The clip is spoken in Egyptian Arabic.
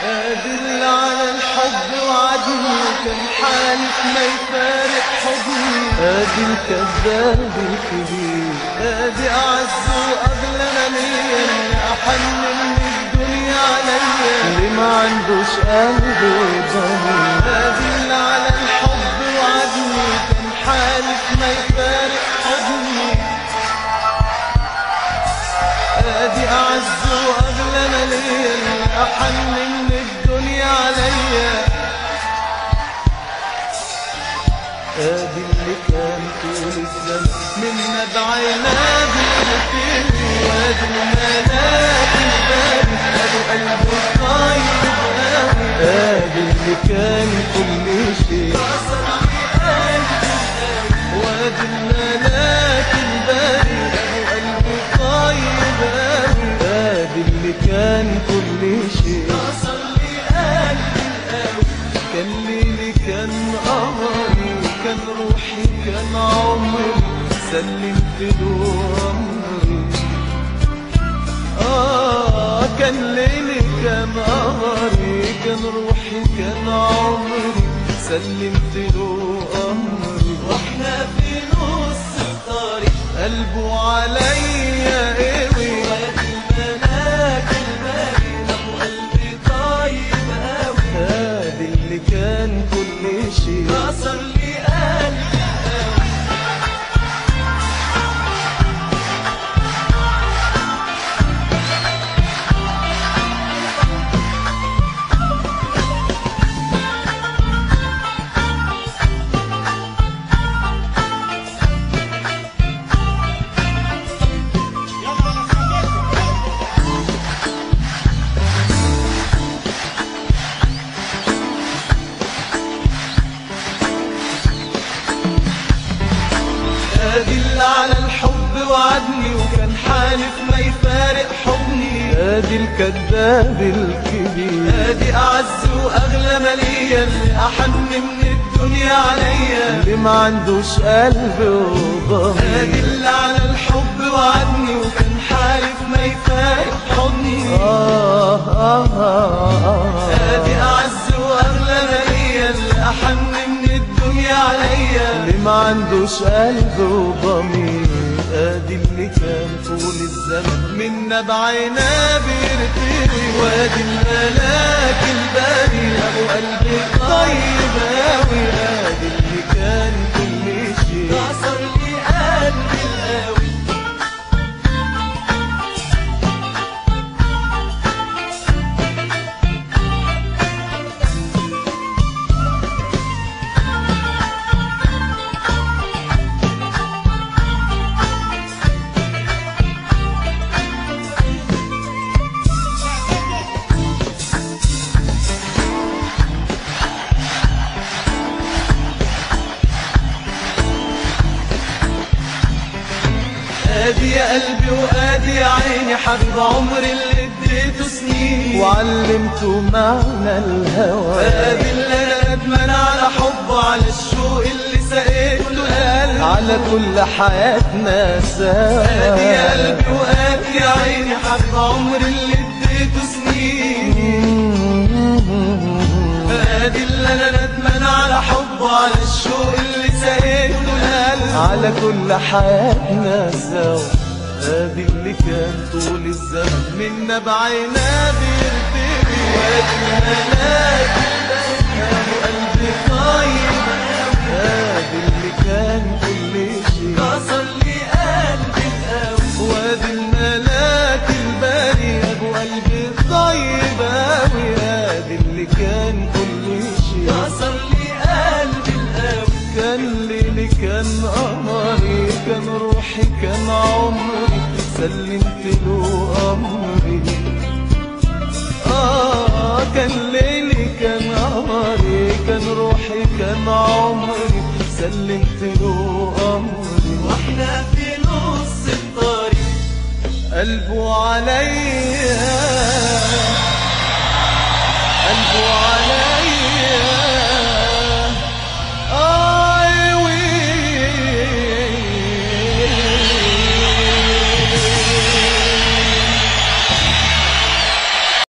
أدل على الحب وعدني كان حالف ما يفارق حضني ادي الكذاب الكبير ادي اعز واغلى منيا احن من الدنيا عليا اللي ما عندوش قلب وضمير ادل على الحب وعدني كان حالف ما يفارق حضني ادي اعز واغلى مليا احن من الدنيا عليا ادي اللي كان طول الزمن من نبع نادي وادي الملاك البارد ادي قلبه طيب قوي ادي اللي كان كل شيء وادي الملاك البارد ادي قلبه طيب قوي ادي اللي كان كل شيء كان ليلي كان قمري كان روحي كان عمري سلمت له أمري آه كان ليلي كان قمري كان روحي كان عمري سلمت له أمري واحنا في نص الطريق قلبه عليا قوي وادي الملاك البارد ابو قلبي طيب قوي هادي اللي كان كل شيء كسر لي قلبي ادل على الحب وعدني وكان حالف ما يفارق حضني ادي الكذاب الكبير ادي اعز واغلى مليا اللي احن من الدنيا عليا اللي ما عندوش قلب وضمير ادل على الحب وعدني وكان حالف ما يفارق حضني آه آه آه آه ادي اعز واغلى مليا اللي احن من الدنيا عليا اللي ما عندوش قلب وضمير ادي اللي كان طول الزمن من نبعنا بيرتوي وادي الملاك الباري ابو قلبي طيب اوي ادي اللي كان كل شيء كسر لي قلبي القوي ادي يا قلبي وادي يا عيني حبيب عمري اللي اديته سنين وعلمته معنى الهوى ادي اللي انا ندمان على حبه على الشوق اللي سقيته القلب على كل حياتنا سوا ادي يا قلبي وادي يا عيني حبيب عمري اللي اديته سنين ادي اللي انا ندمان على حبه على الشوق اللي سقيته القلب على كل حياتنا سوا ادي اللي كان طول الزمن من نبعنا بيرتوي وادي الملاك ابو قلبي طيب ادي اللي كان كل شيء كسر لي قلبي القوي وادي الملاك الباري ابو قلبي طيب اوي ادي اللي كان كل شيء كسر لي قلبي القوي كان ليلي كان قمري كان روحي كان عمري سلمت له امري اه كان ليلي كان قمري كان روحي كان عمري سلمت له امري واحنا في نص الطريق قلبه عليا